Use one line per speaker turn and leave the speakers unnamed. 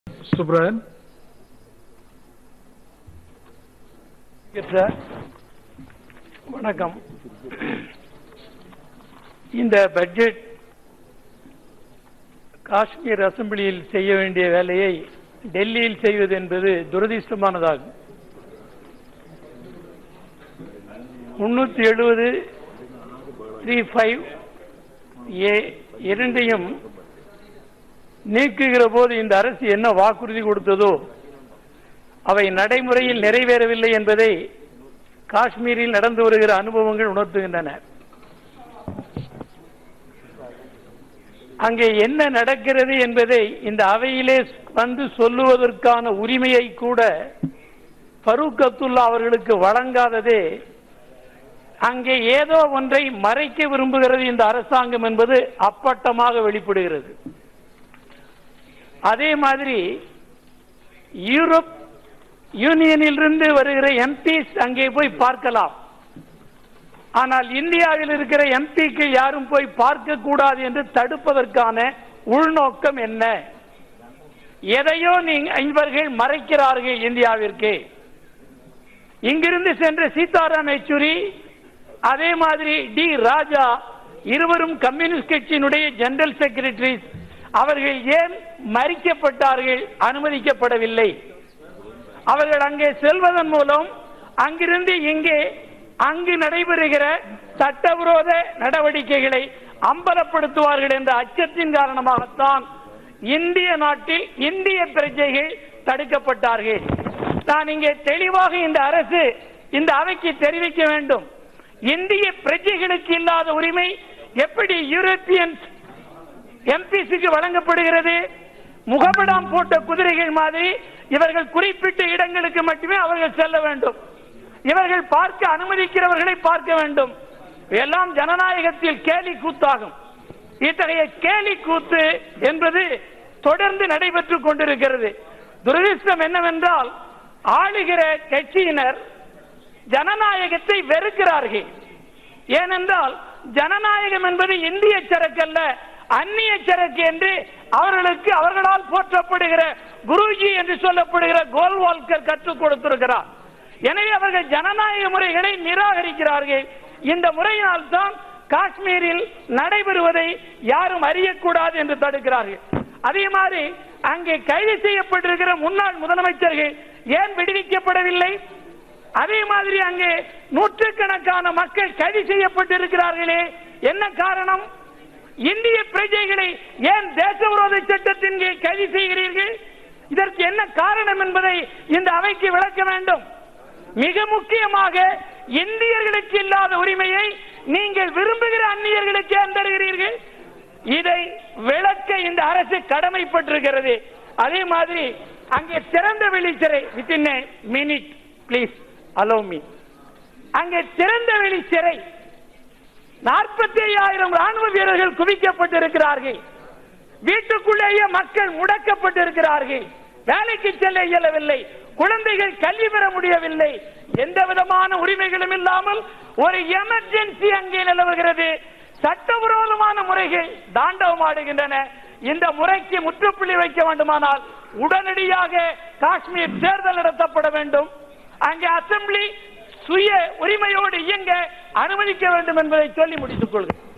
Subramanian.
Sir வணக்கம் இந்த budget Kashmir அசெம்பிளியில் செய்ய வேண்டிய வேலையை டெல்லியில் செய்வது என்பது துரதிர்ஷ்டமானதாகும் முன்னூத்தி எழுபது த்ரீ ஃபைவ் ஏ இரண்டையும் நீக்குகிற போது இந்த அரசு என்ன வாக்குறுதி கொடுத்ததோ அவை நடைமுறையில் நிறைவேறவில்லை என்பதை காஷ்மீரில் நடந்து வருகிற அனுபவங்கள் உணர்த்துகின்றன அங்கே என்ன நடக்கிறது என்பதை இந்த அவையிலே வந்து சொல்லுவதற்கான உரிமையை கூட ஃபரூக் அப்துல்லா அவர்களுக்கு வழங்காததே அங்கே ஏதோ ஒன்றை மறைக்க விரும்புகிறது இந்த அரசாங்கம் என்பது அப்பட்டமாக வெளிப்படுகிறது அதே மாதிரி யூரோப் யூனியனிலிருந்து வருகிற எம்பிஸ் அங்கே போய் பார்க்கலாம் ஆனால் இந்தியாவில் இருக்கிற எம்பிக்கு யாரும் போய் பார்க்க கூடாது என்று தடுப்பதற்கான உள்நோக்கம் என்ன எதையோ நீங்க இவர்கள் மறைக்கிறார்கள் இந்தியாவிற்கு இங்கிருந்து சென்ற சீதாராம் யெச்சூரி அதே மாதிரி டி ராஜா இருவரும் கம்யூனிஸ்ட் கட்சியினுடைய ஜெனரல் செக்ரட்டரிஸ் அவர்கள் ஏன் மறிக்கப்பட்டார்கள் அனுமதிக்கப்படவில்லை அவர்கள் அங்கே செல்வதன் மூலம் அங்கிருந்து இங்கே அங்கு நடைபெறுகிற சட்டவிரோத நடவடிக்கைகளை அம்பலப்படுத்துவார்கள் என்ற அச்சத்தின் காரணமாகத்தான் இந்திய நாட்டில் இந்திய பிரஜைகள் தடுக்கப்பட்டார்கள் நான் இங்கே தெளிவாக இந்த அரசு இந்த அவைக்கு தெரிவிக்க வேண்டும் இந்திய பிரஜைகளுக்கு இல்லாத உரிமை எப்படி யூரோப்பியன் எம்பிசிக்கு வழங்கப்படுகிறது முகப்படாம் போட்ட குதிரைகள் மாதிரி இவர்கள் குறிப்பிட்ட இடங்களுக்கு மட்டுமே அவர்கள் செல்ல வேண்டும் இவர்கள் பார்க்க அனுமதிக்கிறவர்களை பார்க்க வேண்டும் எல்லாம் ஜனநாயகத்தில் கேலி கூத்தாகும் இத்தகைய கேலி கூத்து என்பது தொடர்ந்து நடைபெற்றுக் கொண்டிருக்கிறது துரதிருஷ்டம் என்னவென்றால் ஆளுகிற கட்சியினர் ஜனநாயகத்தை வெறுக்கிறார்கள் ஏனென்றால் ஜனநாயகம் என்பது இந்திய சரக்கல்ல அந்நிய சரக்கு என்று அவர்களுக்கு அவர்களால் போற்றப்படுகிற குருஜி என்று சொல்லப்படுகிற கோல்வால்கர் கற்றுக் கொடுத்திருக்கிறார் எனவே அவர்கள் ஜனநாயக முறைகளை நிராகரிக்கிறார்கள் இந்த முறையினால் தான் காஷ்மீரில் நடைபெறுவதை யாரும் அறியக்கூடாது என்று தடுக்கிறார்கள் அதே மாதிரி அங்கே கைது செய்யப்பட்டிருக்கிற முன்னாள் முதலமைச்சர்கள் ஏன் விடுவிக்கப்படவில்லை அதே மாதிரி அங்கே நூற்றுக்கணக்கான மக்கள் கைது செய்யப்பட்டிருக்கிறார்களே என்ன காரணம் இந்திய பிரஜைகளை ஏன் தேச விரோத சட்டத்தின் கீழ் கைது செய்கிறீர்கள் இதற்கு என்ன காரணம் என்பதை இந்த அவைக்கு விளக்க வேண்டும் மிக முக்கியமாக இந்தியர்களுக்கு இல்லாத உரிமையை நீங்கள் விரும்புகிற அந்நியர்களுக்கு ஏன் தருகிறீர்கள் இதை விளக்க இந்த அரசு கடமைப்பட்டிருக்கிறது அதே மாதிரி அங்கே திறந்த வெளி சிறை within minute please allow me அங்கே திறந்த வெளி சிறை நாற்பத்தி ஐயாயிரம் ராணுவ வீரர்கள் குவிக்கப்பட்டிருக்கிறார்கள் வீட்டுக்குள்ளேயே மக்கள் முடக்கப்பட்டிருக்கிறார்கள் வேலைக்கு செல்ல இயலவில்லை குழந்தைகள் கல்வி பெற முடியவில்லை எந்த விதமான உரிமைகளும் இல்லாமல் ஒரு எமர்ஜென்சி அங்கே நிலவுகிறது சட்டவிரோதமான முறைகள் தாண்டவம் ஆடுகின்றன இந்த முறைக்கு முற்றுப்புள்ளி வைக்க வேண்டுமானால் உடனடியாக காஷ்மீர் தேர்தல் நடத்தப்பட வேண்டும் அங்கே அசம்பிளி சுய உரிமையோடு இயங்க அனுமதிக்க வேண்டும் என்பதை சொல்லி முடித்துக் கொள்கிறேன்